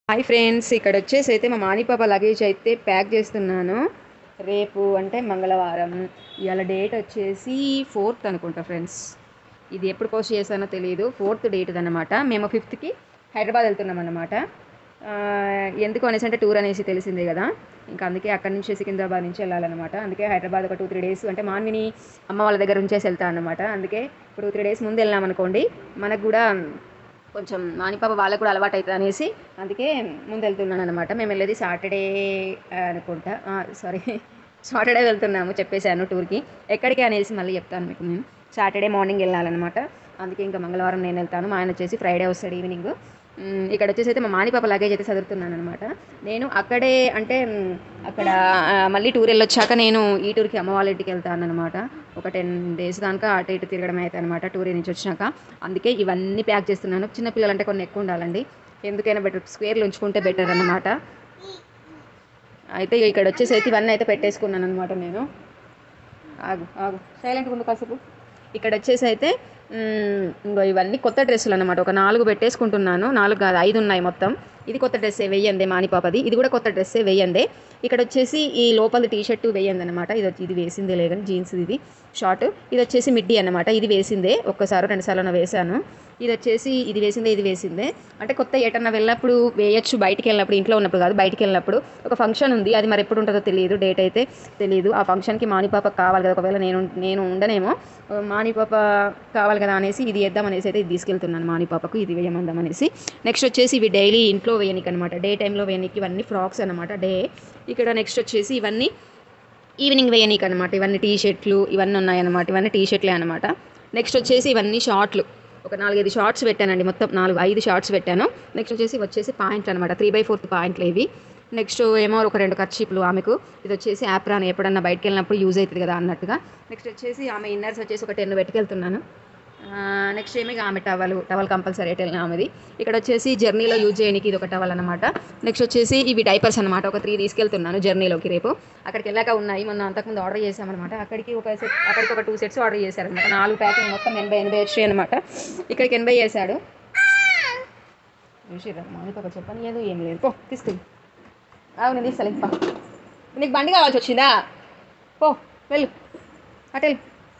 Hi friends ఇక్కడ వచ్చేసి అయితే మా మాణిపాప లగేజ్ అయితే ప్యాక్ చేస్తున్నాను రేపు అంటే మంగళవారం ఇవాళ డేట్ వచ్చేసి ఫోర్త్ అనుకుంటా ఫ్రెండ్స్ ఇది ఎప్పుడు పోస్ట్ చేశానో తెలియదు ఫోర్త్ డేట్ అనమాట మేము ఫిఫ్త్కి హైదరాబాద్ వెళ్తున్నాం అనమాట ఎందుకు అనేసి అంటే టూర్ అనేసి తెలిసిందే కదా ఇంకా అందుకే అక్కడి నుంచి సికింద్రాబాద్ నుంచి వెళ్ళాలన్నమాట అందుకే హైదరాబాద్ ఒక టూ త్రీ డేస్ అంటే మాన్విని అమ్మ వాళ్ళ దగ్గర ఉంచేసి వెళ్తాను అనమాట అందుకే ఇప్పుడు త్రీ డేస్ ముందు వెళ్ళాం అనుకోండి మనకు కూడా కొంచెం మానిపాప వాళ్ళకు కూడా అలవాటు అవుతుంది అనేసి అందుకే ముందు వెళ్తున్నాను అనమాట మేము వెళ్ళేది సాటర్డే అనుకుంటా సారీ సాటర్డే వెళ్తున్నాము చెప్పేశాను టూర్కి ఎక్కడికి అనేసి మళ్ళీ చెప్తాను మీకు నేను సాటర్డే మార్నింగ్ వెళ్ళాలన్నమాట అందుకే ఇంకా మంగళవారం నేను వెళ్తాను మా ఆయన వచ్చేసి ఫ్రైడే వస్తాడు ఈవినింగ్ మ్, ఇక్కడ వచ్చేసి అయితే మా మానిపాప లగేజ్ అయితే చదువుతున్నాను అనమాట నేను అక్కడే అంటే మ్, అక్కడ ఆ, మళ్ళీ టూర్ వెళ్ళొచ్చాక నేను ఈ టూర్కి అమ్మ వాళ్ళ ఇంటికి వెళ్తాను అనమాట ఒక టెన్ డేస్ దాకా అటు ఇటు తిరగడం అయితే అనమాట టూర్ నుంచి వచ్చినాక అందుకే ఇవన్నీ ప్యాక్ చేస్తున్నాను చిన్న పిల్లలంటే కొన్ని ఎక్కువ ఉండాలండి ఎందుకైనా బెటర్ స్క్వేర్లు ఉంచుకుంటే బెటర్ అనమాట అయితే ఇక్కడ వచ్చేసి అయితే ఇవన్నీ అయితే పెట్టేసుకున్నాను అనమాట నేను ఆగు ఆగు సైలెంట్గా ఉండు కాసేపు ఇక్కడ వచ్చేసి అయితే మ్, ఇంగో ఇవన్నీ కొత్త డ్రెస్సులు అనమాట ఒక నాలుగు పెట్టేసుకుంటున్నాను నాలుగు కాదు ఐదు ఉన్నాయి మొత్తం ఇది కొత్త డ్రెస్సే వెయ్యందే మానిపాపది ఇది కూడా కొత్త డ్రెస్సే వెయ్యందే ఇక్కడ వచ్చేసి ఈ లోపల టీ షర్ట్ వేయండి అనమాట ఇది వచ్చి ఇది వేసిందే లేదని జీన్స్ ఇది షార్ట్ ఇది వచ్చేసి మిడ్డీ అనమాట ఇది వేసిందే ఒక్కసారి రెండు సార్లు వేసాను ఇది వచ్చేసి ఇది వేసిందే ఇది వేసిందే అంటే కొత్త ఎటన్నా వెళ్ళినప్పుడు వేయచ్చు బయటికి వెళ్ళినప్పుడు ఇంట్లో ఉన్నప్పుడు కాదు బయటికి వెళ్ళినప్పుడు ఒక ఫంక్షన్ ఉంది అది మరి ఎప్పుడు ఉంటుందో తెలియదు డేట్ అయితే తెలియదు ఆ ఫంక్షన్కి మానిపాప కావాలి కదా ఒకవేళ నేను నేను ఉండనేమో ఆ, మానిపాప కావాలి కదా అనేసి ఇది వేద్దాం అనేసి అయితే ఇది తీసుకెళ్తున్నాను మానిపాపకు ఇది వేయమందాం అనేసి నెక్స్ట్ వచ్చేసి ఇవి డైలీ ఇంట్లో వేయనికి అనమాట డే టైంలో వేయనికి ఇవన్నీ ఫ్రాక్స్ అనమాట డే ఇక్కడ నెక్స్ట్ వచ్చేసి ఇవన్నీ ఈవినింగ్ వేయనీకి అనమాట ఇవన్నీ టీ షర్ట్లు ఇవన్నీ ఉన్నాయన్నమాట ఇవన్నీ టీ షర్ట్లే అనమాట నెక్స్ట్ వచ్చేసి ఇవన్నీ షార్ట్లు ఒక నాలుగైదు షార్ట్స్ పెట్టానండి మొత్తం నాలుగు ఐదు షార్ట్స్ పెట్టాను నెక్స్ట్ వచ్చేసి వచ్చేసి పాయింట్లు అనమాట త్రీ బై ఫోర్త్ పాయింట్లు ఇవి నెక్స్ట్ ఏమో ఒక రెండు ఖర్చీపులు ఆమెకు ఇది వచ్చేసి యాప్రాన్ ఎప్పుడన్నా బయటకు వెళ్ళినప్పుడు యూజ్ అవుతుంది కదా అన్నట్టుగా నెక్స్ట్ వచ్చేసి ఆమె ఇన్నర్స్ వచ్చేసి ఒక టెన్ పెట్టుకెళ్తున్నాను నెక్స్ట్ ఏమి ఆమె టవల్ టవల్ కంపల్సరీ ఎటు వెళ్ళిన ఆమెది ఇక్కడ వచ్చేసి జర్నీలో యూజ్ చేయడానికి ఇది ఒక టవల్ అనమాట నెక్స్ట్ వచ్చేసి ఇవి డైపర్స్ అనమాట ఒక త్రీ తీసుకెళ్తున్నాను జర్నీలోకి రేపు అక్కడికి వెళ్ళాక ఉన్నాయి మొన్న అంతకుముందు ఆర్డర్ చేసామన్నమాట అక్కడికి ఒక సెట్ అక్కడికి ఒక టూ సెట్స్ ఆర్డర్ చేశారనమాట నాలుగు ప్యాకింగ్ మొత్తం ఎనభై ఎనభై వచ్చాయి అనమాట ఇక్కడికి ఎనభై చేశాడు చూసిర్రా మామిడి ఒక చెప్పని ఏదో ఏం లేదు పో తీసుకెళ్ళి అవును తీస్తాను ఇంకా నీకు బండి కావాల్సి వచ్చిందా పో వెళ్ళు అటెల్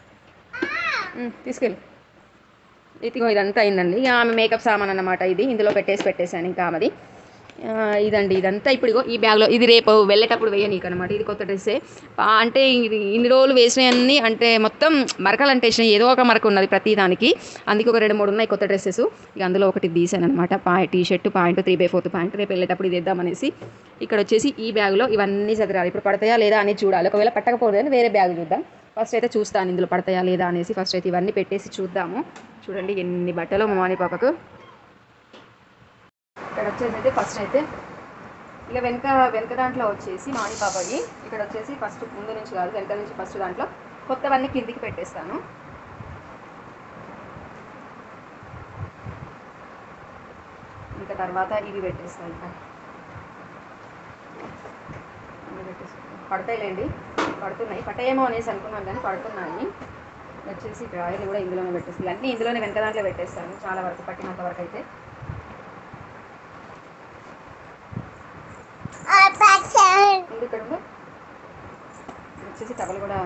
తీసుకెళ్ళు ఇదిగో ఇదంతా అయిందండి ఇక ఆమె మేకప్ సామాన్ అన్నమాట ఇది ఇందులో పెట్టేసి పెట్టేశాను ఇంకా ఆమెది ఆ, ఇదండి ఇదంతా ఇప్పుడు ఇగో ఈ బ్యాగ్లో ఇది రేపు వెళ్ళేటప్పుడు వేయనీకు అనమాట ఇది కొత్త డ్రెస్సే ఆ, అంటే ఇది ఇన్ని రోజులు వేసినవన్నీ అంటే మొత్తం మరకలు అంటేసినాయి ఏదో ఒక మరక ఉన్నది ప్రతి దానికి అందుకే ఒక రెండు మూడు ఉన్నాయి కొత్త డ్రెస్సెస్ ఇక అందులో ఒకటి తీసాను అనమాట పా T shirt point three by fourth point రేపు వెళ్ళేటప్పుడు ఇది వేద్దామనేసి ఇక్కడ వచ్చేసి ఈ బ్యాగ్లో ఇవన్నీ చదిరాలి ఇప్పుడు పడతాయా లేదా అనేది చూడాలి ఒకవేళ పట్టకపోతే అని వేరే బ్యాగ్ చూద్దాం ఫస్ట్ అయితే చూస్తాను ఇందులో పడతాయా లేదా అనేసి ఫస్ట్ అయితే ఇవన్నీ పెట్టేసి చూద్దాము చూడండి ఎన్ని బట్టలు మా మాని పాపకు ఇక్కడ వచ్చేసి అయితే ఫస్ట్ అయితే ఇక వెనక వెనక దాంట్లో వచ్చేసి మాని పాపకి ఇక్కడ వచ్చేసి ఫస్ట్ ముందు నుంచి కాదు వెనక నుంచి ఫస్ట్ దాంట్లో కొత్తవన్నీ కిందికి పెట్టేస్తాను ఇంకా తర్వాత ఇవి పెట్టేస్తాను ఇంకా ఇవి పెట్టేస్తాను పడతాయిలేండి పడుతున్నాయి పట్టాయేమో అనేసి అనుకున్నాను కానీ పడుతున్నాయి వచ్చేసి డ్రాయర్లు కూడా ఇందులోనే పెట్టేస్తాను అన్నీ ఇందులోనే వెనక దాంట్లో పెట్టేస్తాను చాలా వరకు పట్టినంత వరకు అయితే ఉంది ఇక్కడ ఉంది. వచ్చేసి టవల్ కూడా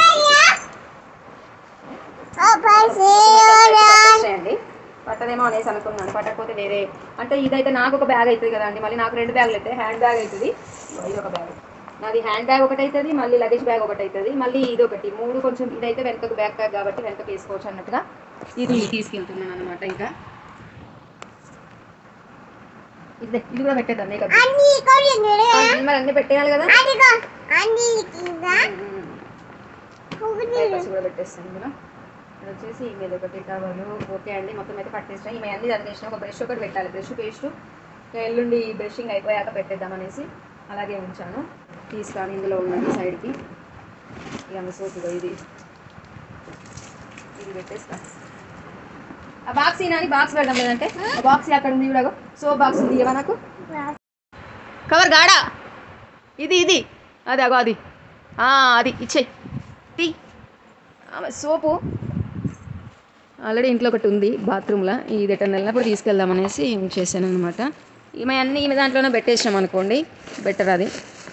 పెట్టేసేయండి పట్టదేమో అనేసి అనుకున్నాను పట్టకపోతే వేరే అంటే ఇదైతే నాకు ఒక బ్యాగ్ అవుతుంది కదండి మళ్ళీ నాకు రెండు బ్యాగులు అయితే హ్యాండ్ బ్యాగ్ అవుతుంది ఇది ఒక బ్యాగ్ నాది హ్యాండ్ బ్యాగ్ ఒకటి అవుతుంది మళ్ళీ లగేజ్ బ్యాగ్ ఒకటి అవుతుంది మళ్ళీ ఇది ఒకటి మూడు కొంచెం ఇదైతే వెనకకు బ్యాగ్ బ్యాగ్ కాబట్టి వెనకకు వేసుకోవచ్చు అన్నట్టుగా ఇది తీసుకెళ్తున్నాను అనమాట ఇంకా ఇది ఇది కూడా పెట్టేద్దాం మేకప్ మరి అన్ని పెట్టేయాలి కదా పేపర్స్ కూడా పెట్టేస్తాను ఇందులో ఇది వచ్చేసి మీద ఒకటి టవలు ఓకే అండి మొత్తం అయితే పట్టేస్తాను ఇవి అన్ని చదివేసిన ఒక బ్రష్ ఒకటి పెట్టాలి బ్రష్ పేస్ట్ ఎల్లుండి బ్రషింగ్ అయిపోయాక పెట్టేద్దాం అనేసి అలాగే ఉంచాను తీస్తాను ఇందులో ఉన్నది సైడ్కి ఇక సోప్ ఇదో ఇది ఇది పెట్టేస్తా ఆ బాక్స్ ఈనాని బాక్స్ పెడదాం లేదంటే ఆ బాక్స్ అక్కడ ఉంది చూడగో సో బాక్స్ ఉంది ఇవ్వ నాకు కవర్ గాడా ఇది ఇది అది అగో అది ఆ, అది ఇచ్చేయి తీ ఆమె సోపు ఆల్రెడీ ఇంట్లో ఒకటి ఉంది బాత్రూమ్లో ఇది ఎటన్నా వెళ్ళినప్పుడు తీసుకెళ్దాం అనేసి చేశాను అనమాట ఈమె అన్నీ ఈమె దాంట్లోనే పెట్టేసినాం అనుకోండి బెటర్ అది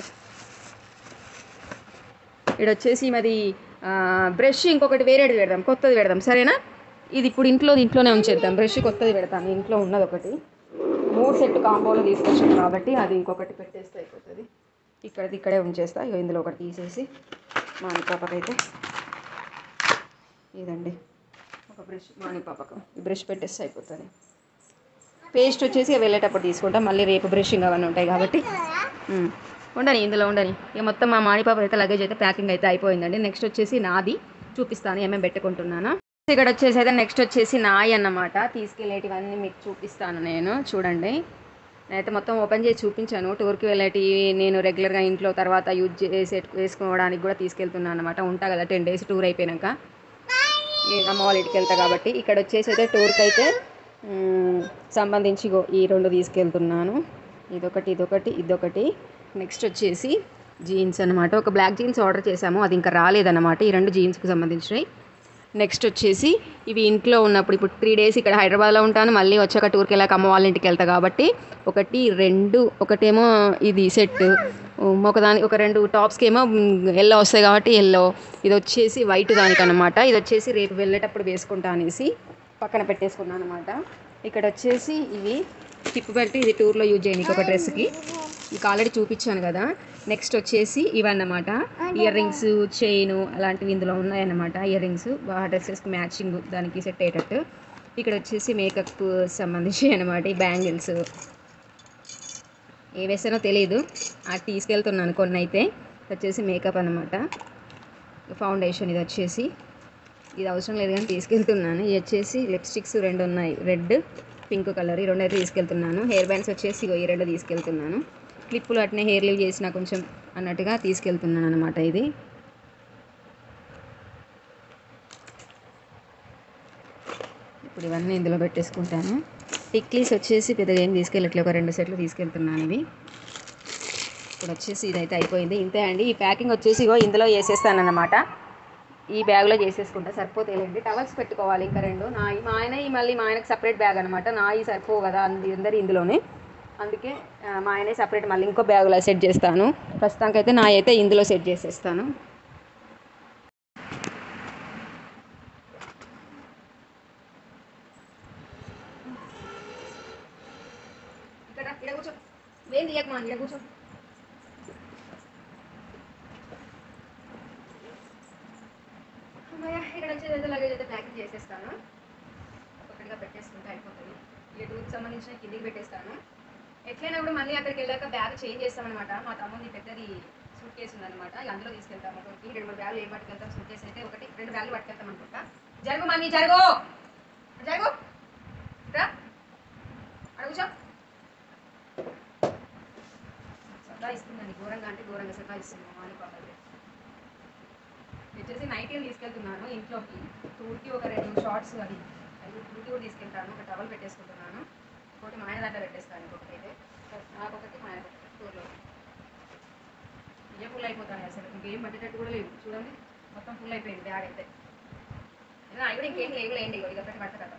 ఇక్కడ వచ్చేసి మాది బ్రష్ ఇంకొకటి వేరేది పెడదాం కొత్తది పెడదాం సరేనా ఇది ఇప్పుడు ఇంట్లో ఇంట్లోనే ఉంచేద్దాం బ్రష్ కొత్తది పెడతాను ఇంట్లో ఉన్నది ఒకటి మూడు సెట్ కాంబోలో తీసుకొచ్చాం కాబట్టి అది ఇంకొకటి పెట్టేస్తే అయిపోతుంది ఇక్కడది ఇక్కడే ఉంచేస్తా ఇగో ఇందులో ఒకటి తీసేసి మా పాపకైతే ఇదండి ఒక బ్రష్ మాని పాపకు ఈ బ్రష్ పెట్టేస్తే అయిపోతుంది పేస్ట్ వచ్చేసి ఇక వెళ్ళేటప్పుడు తీసుకుంటాం మళ్ళీ రేపు బ్రషింగ్ అవన్నీ ఉంటాయి కాబట్టి ఉమ్. ఉండని ఇందులో ఉండని ఇక మొత్తం మా మాణిపాప అయితే లగేజ్ అయితే ప్యాకింగ్ అయితే అయిపోయిందండి నెక్స్ట్ వచ్చేసి నాది చూపిస్తాను ఏమేమి పెట్టుకుంటున్నాను ఇక్కడ వచ్చేసి అయితే నెక్స్ట్ వచ్చేసి నాయి అన్నమాట తీసుకెళ్ళేటివన్నీ మీకు చూపిస్తాను నేను చూడండి నేనైతే మొత్తం ఓపెన్ చేసి చూపించాను టూర్కి వెళ్ళేటివి నేను రెగ్యులర్గా ఇంట్లో తర్వాత యూజ్ చేసే వేసుకోవడానికి కూడా తీసుకెళ్తున్నాను అనమాట ఉంటా కదా టెన్ డేస్ టూర్ అయిపోయాక ఈ అమ్మ వాళ్ళ ఇంటికి వెళ్తా కాబట్టి ఇక్కడ వచ్చేసి అయితే టూర్కి అయితే మ్, సంబంధించి ఇగో ఈ రెండు తీసుకెళ్తున్నాను ఇదొకటి ఇదొకటి ఇదొకటి నెక్స్ట్ వచ్చేసి జీన్స్ అనమాట ఒక బ్లాక్ జీన్స్ ఆర్డర్ చేశాము అది ఇంకా రాలేదన్నమాట ఈ రెండు జీన్స్కి సంబంధించినవి నెక్స్ట్ వచ్చేసి ఇవి ఇంట్లో ఉన్నప్పుడు ఇప్పుడు త్రీ డేస్ ఇక్కడ హైదరాబాద్లో ఉంటాను మళ్ళీ వచ్చాక టూర్కి వెళ్ళాక అమ్మ వాళ్ళ ఇంటికి వెళ్తా కాబట్టి ఒకటి రెండు ఒకటేమో ఇది సెట్ ఒకదాని ఒక రెండు టాప్స్కి ఏమో ఎల్లో వస్తాయి కాబట్టి ఎల్లో ఇది వచ్చేసి వైట్ దానికి అనమాట ఇది వచ్చేసి రేపు వెళ్ళేటప్పుడు వేసుకుంటా అనేసి పక్కన పెట్టేసుకున్నాను అనమాట ఇక్కడ వచ్చేసి ఇవి టిప్ బెల్ట్ ఇది టూర్లో యూజ్ చేయడానికి ఒక డ్రెస్కి మీకు ఆల్రెడీ చూపించాను కదా నెక్స్ట్ వచ్చేసి ఇవన్నమాట ఇయర్ రింగ్స్ చైన్ అలాంటివి ఇందులో ఉన్నాయన్నమాట ఇయర్ రింగ్స్ ఆ డ్రెస్సెస్కి మ్యాచింగ్ దానికి సెట్ అయ్యేటట్టు ఇక్కడ వచ్చేసి మేకప్ సంబంధించి అనమాట ఈ బ్యాంగిల్స్ ఏ వేసానో తెలియదు అది తీసుకెళ్తున్నాను కొన్ని అయితే ఇది వచ్చేసి మేకప్ అనమాట ఫౌండేషన్ ఇది వచ్చేసి ఇది అవసరం లేదు కానీ తీసుకెళ్తున్నాను ఇది వచ్చేసి లిప్స్టిక్స్ రెండు ఉన్నాయి రెడ్ పింక్ కలర్ ఈ రెండు అయితే తీసుకెళ్తున్నాను హెయిర్ బ్యాండ్స్ వచ్చేసి ఇగో ఈ రెండు తీసుకెళ్తున్నాను క్లిప్పులు అట్నే హెయిర్ లీవ్ చేసిన కొంచెం అన్నట్టుగా తీసుకెళ్తున్నాను అనమాట ఇది ఇప్పుడు ఇవన్నీ ఇందులో పెట్టేసుకుంటాను టిక్లీస్ వచ్చేసి పెద్దగా ఏం తీసుకెళ్ళట్లేదు ఒక రెండు సెట్లు తీసుకెళ్తున్నాను ఇవి ఇప్పుడు వచ్చేసి ఇదైతే అయిపోయింది ఇంతే అండి ఈ ప్యాకింగ్ వచ్చేసి ఇగో ఇందులో వేసేస్తానన్నమాట ఈ బ్యాగ్లో చేసేసుకుంటా సరిపోతేలేండి టవల్స్ పెట్టుకోవాలి ఇంకా రెండు నా మా ఆయన ఈ మళ్ళీ మా ఆయనకి సపరేట్ బ్యాగ్ అనమాట నా ఈ సరిపోవు కదా అంది అందరు ఇందులోనే అందుకే ఆ, మా ఆయనే సపరేట్ మళ్ళీ ఇంకో బ్యాగ్లో సెట్ చేస్తాను ప్రస్తుతానికైతే నా అయితే ఇందులో సెట్ చేసేస్తాను ఇక్కడ ఇక్కడ కూర్చో వేం తీయకమా ఇక్కడ కూర్చో అమ్మయ్య, ఇక్కడ వచ్చేది లగేజ్ అయితే ప్యాకింగ్ చేసేస్తాను ఒక్కొక్కటిగా పెట్టేసుకుంటే అయిపోతుంది ఈ టూర్కి సంబంధించిన కిందికి పెట్టేస్తాను ఎట్లయినా కూడా మళ్ళీ అక్కడికి వెళ్ళాక బ్యాగ్ చేంజ్ చేస్తామన్నమాట మా తమ్ముది పెద్దది సూట్ కేసు ఉందన్నమాట ఇక అందులో తీసుకెళ్తాము ఒకటి రెండు మూడు బ్యాగులు ఏం పట్టుకెళ్తాం సూట్ కేసు అయితే ఒకటి రెండు బ్యాగులు పట్టుకెళ్తాం అనుకుంటా జరుగు మమ్మీ జరుగు జరుగు రా అడుగుచా సతా ఇస్తుందండి ఘోరంగా అంటే ఘోరంగా సతా ఇస్తుంది మా మాని పాప అయితే. వచ్చేసి నైటీలు తీసుకెళ్తున్నాను ఇంట్లోకి టూర్కి ఒక రెండు షార్ట్స్ అది అది టూర్కి కూడా తీసుకెళ్తాను ఒక టవల్ పెట్టేసుకుంటున్నాను ఒకటి మా ఆయన దాంట్లో పెట్టేస్తాను ఇంకొకటి అయితే నాకు ఒకటి మా ఆయన ఒకటి టూర్లో ఇవే ఫుల్ అయిపోతాను అసలు ఇంకేం పట్టేటట్టు కూడా లేవు చూడండి మొత్తం ఫుల్ అయిపోయింది బ్యాగ్ అయితే అయినా అవి కూడా ఇంకేం లేవు లేండి ఇగో ఇదొకటి పట్ట కదా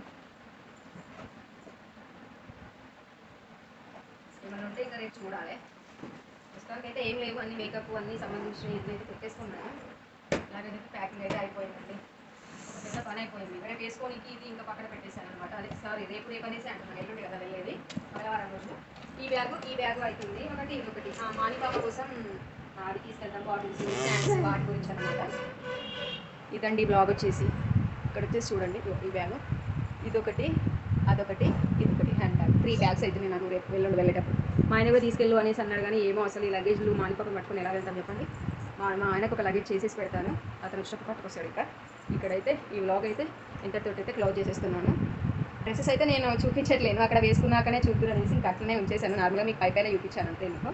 ఏమైనా ఉంటే ఇంకా రేపు చూడాలి ప్రస్తుతానికి అయితే ఏం లేవు అన్ని మేకప్ అన్ని సంబంధించిన ఇది అయితే పెట్టేసుకున్నాను ఇలాగైతే ప్యాకింగ్ అయితే అయిపోయిందండి ఒక పెద్ద పని అయిపోయింది రేపు వేసుకోనికి ఇది ఇంకా పక్కన పెట్టేశాను అనమాట అదే సారీ రేపు రేపు అనేసి అంటున్నాను ఎల్లుండి కదా వెళ్ళేది మంగళవారం రోజు ఈ బ్యాగ్ ఈ బ్యాగ్ అవుతుంది ఒకటి ఇది ఒకటి ఆ మానిపాప కోసం ఆ, అది తీసుకెళ్తాం బాటిల్స్ స్నాక్స్ వాటి గురించి అనమాట ఇదండి బ్లాగ్ వచ్చేసి ఇక్కడ వచ్చేసి చూడండి ఇదిగో ఈ బ్యాగ్ ఇదొకటి అదొకటి ఇదొకటి హ్యాండ్ బ్యాగ్ త్రీ బ్యాగ్స్ అయితే నేను రేపు వెళ్ళండి వెళ్ళేటప్పుడు మా ఆయన కూడా తీసుకెళ్ళు అనేసి అన్నాడు కానీ ఏమో అసలు ఈ లగేజ్లు మానిపక్కన పట్టుకొని ఎలా వెళ్తాం చెప్పండి మా మా ఆయనకు ఒక లగేజ్ చేసేసి పెడతాను అతను వచ్చినప్పుడు పట్టుకొస్తాడు ఇక్కడ ఇక్కడైతే ఈ వ్లాగ్ అయితే ఇంతటితో అయితే క్లోజ్ చేసేస్తున్నాను డ్రెస్సెస్ అయితే నేను చూపించట్లేను అక్కడ వేసుకున్నాకనే చూద్దురు అనేసి ఇంకా అట్లనే ఉంచేసాను నార్మల్గా మీకు పై పైన చూపించాను అంతే మీకు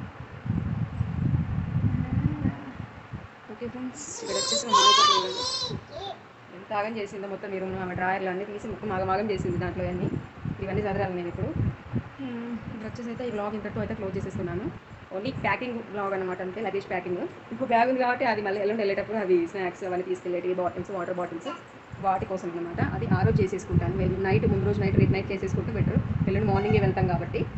ఓకే ఫ్రెండ్స్ ఇక్కడ వచ్చేసి మా మామిడి పక్కన చూడండి. ఎంత ఆగం చేసిందో మొత్తం మీరు ఆమె డ్రాయర్లు అన్నీ తీసి మొత్తం ఆగమాగం చేసింది దాంట్లో అన్నీ ఇవన్నీ చదరాలి నేను ఇప్పుడు మ్మ్. ఇప్పుడు వచ్చేసి అయితే ఈ బ్లాగ్ ఇంతటితో అయితే క్లోజ్ చేసేస్తున్నాను ఓన్లీ ప్యాకింగ్ బ్లాగ్ అనమాట అంతే లగేజ్ ప్యాకింగ్ ఇంకో బ్యాగ్ ఉంది కాబట్టి అది మళ్ళీ ఎల్లుండి వెళ్ళేటప్పుడు అవి స్నాక్స్ అవన్నీ తీసుకెళ్ళేటి బాటిల్స్ వాటర్ బాటిల్స్ వాటి కోసం అనమాట అది ఆ రోజు చేసేసుకుంటాను వెళ్ళి నైట్ ముందు రోజు నైట్ రేపు నైట్ చేసేసుకుంటే బెటర్ ఎల్లుండి మార్నింగే వెళ్తాం కాబట్టి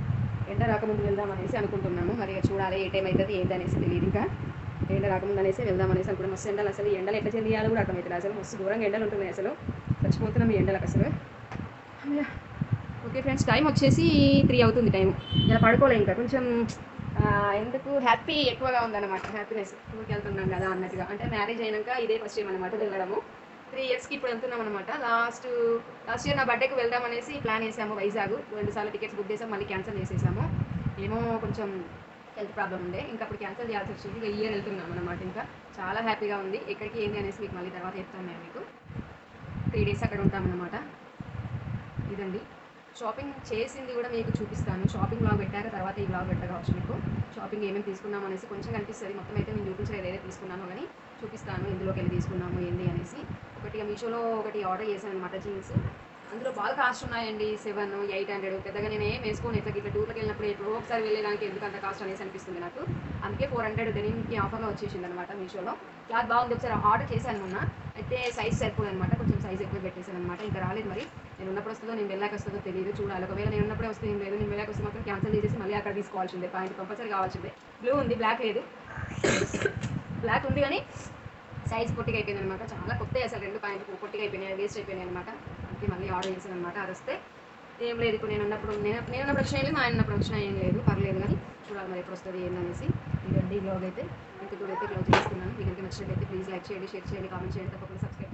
ఎండ రాకముందు వెళ్దాం అనేసి అనుకుంటున్నాము మరి ఇక చూడాలి ఏ టైం అవుతుంది ఏంటి అనేసి తెలియదు ఇంకా ఎండ రాకముందు అనేసి వెళ్దాం అనేసి అనుకున్నాం మస్తు ఎండలు అసలు ఈ ఎండలు ఎట్లా చెల్లియాలో కూడా అర్థమవుతుంది అసలు మస్తు దూరంగా ఎండలు ఉంటున్నాయి అసలు చచ్చిపోతున్నాం ఈ ఎండలకు అసలు అమ్మయ్య. ఓకే ఫ్రెండ్స్ టైం వచ్చేసి త్రీ అవుతుంది టైం ఇలా పడుకోలే ఇంకా కొంచెం ఆ, ఎందుకు హ్యాపీ ఎక్కువగా ఉందన్నమాట హ్యాపీనెస్ ఊరికి వెళ్తున్నాం కదా అన్నట్టుగా అంటే మ్యారేజ్ అయినాక ఇదే ఫస్ట్ టైం అనమాట వెళ్ళడము త్రీ ఇయర్స్కి ఇప్పుడు వెళ్తున్నాం అనమాట లాస్ట్ లాస్ట్ ఇయర్ నా బర్త్డేకి వెళ్దాం అనేసి ప్లాన్ చేసాము వైజాగ్ రెండు సార్లు టికెట్స్ బుక్ చేసాము మళ్ళీ క్యాన్సిల్ చేసేసాము ఏమో కొంచెం హెల్త్ ప్రాబ్లం ఉండే ఇంకా అప్పుడు క్యాన్సిల్ చేయాల్సి వచ్చింది ఇంకా ఇయర్ వెళ్తున్నాం అనమాట ఇంకా చాలా హ్యాపీగా ఉంది ఎక్కడికి ఏంటి అనేసి మీకు మళ్ళీ తర్వాత చెప్తాను నేను మీకు త్రీ డేస్ అక్కడ ఉంటామన్నమాట ఇదండి షాపింగ్ చేసింది కూడా మీకు చూపిస్తాను షాపింగ్ బ్లాగ్ పెట్టాక తర్వాత ఈ బ్లాగ్ పెట్టవచ్చు మీకు షాపింగ్ ఏమేమి తీసుకున్నాం అనేసి కొంచెం కనిపిస్తుంది మొత్తం అయితే నేను చూపించలేదు ఏదైతే తీసుకున్నాను కానీ చూపిస్తాను ఇందులోకి వెళ్ళి తీసుకున్నాము ఏంది అనేసి ఒకటి మీషోలో ఒకటి ఆర్డర్ చేశాను అనమాట జీన్స్ అందులో బాగా కాస్ట్ ఉన్నాయండి సెవెన్ ఎయిట్ హండ్రెడ్ పెద్దగా నేను ఏం వేసుకోను ఇట్లా ఇట్లా టూర్కి వెళ్ళినప్పుడు ఎప్పుడో ఒకసారి వెళ్ళేదానికి ఎందుకు అంత కాస్ట్ అనేసి అనిపిస్తుంది నాకు అందుకే ఫోర్ హండ్రెడ్ డెనిమ్కి ఆఫర్లో వచ్చేసింది అనమాట మీషోలో క్లాత్ బాగుంది ఒకసారి ఆర్డర్ చేశాను మొన్న అయితే సైజ్ సరిపోదు అనమాట కొంచెం సైజ్ ఎక్కువ పెట్టేశాను అనమాట ఇంకా రాలేదు మరి నేను ఉన్నప్పుడు వస్తుందో నేను వెళ్ళాక వస్తుందో తెలియదు చూడాలి ఒకవేళ నేను ఉన్నప్పుడే వస్తే ఏం లేదు నేను వెళ్ళాక వస్తే మాత్రం క్యాన్సిల్ చేసేసి మళ్ళీ అక్కడ తీసుకోవాల్సిందే పాయింట్ కంపల్సరీ కావాల్సిందే బ్లూ ఉంది బ్లాక్ లేదు బ్లాక్ ఉంది కానీ సైజ్ పొట్టిగా అయిపోయింది అనమాట చాలా కొత్త అసలు రెండు పాయింట్ పొట్టిగా అయిపోయినాయి వేస్ట్ అయిపోయినాయి అనమాట అందుకే మళ్ళీ ఆర్డర్ చేశాను అనమాట అది వస్తే ఏం లేదు ఇప్పుడు నేను ఉన్నప్పుడు నేను నేను ఉన్నప్పుడు వచ్చినా ఏం లేదు ఆయన ఉన్నప్పుడు వచ్చినా ఏం లేదు పర్లేదు కానీ చూడాలి మరి ఎప్పుడు వస్తుంది ఏందనేసి ఇదండి ఈ బ్లాగ్ అయితే ఇంత కూడా అయితే క్లోజ్ చేస్తున్నాను మీకు కనుక నచ్చినట్లయితే ప్లీజ్ లైక్ చేయండి షేర్ చేయండి కామెంట్ చేయండి తప్పకుండా సబ్స్క్రైబ్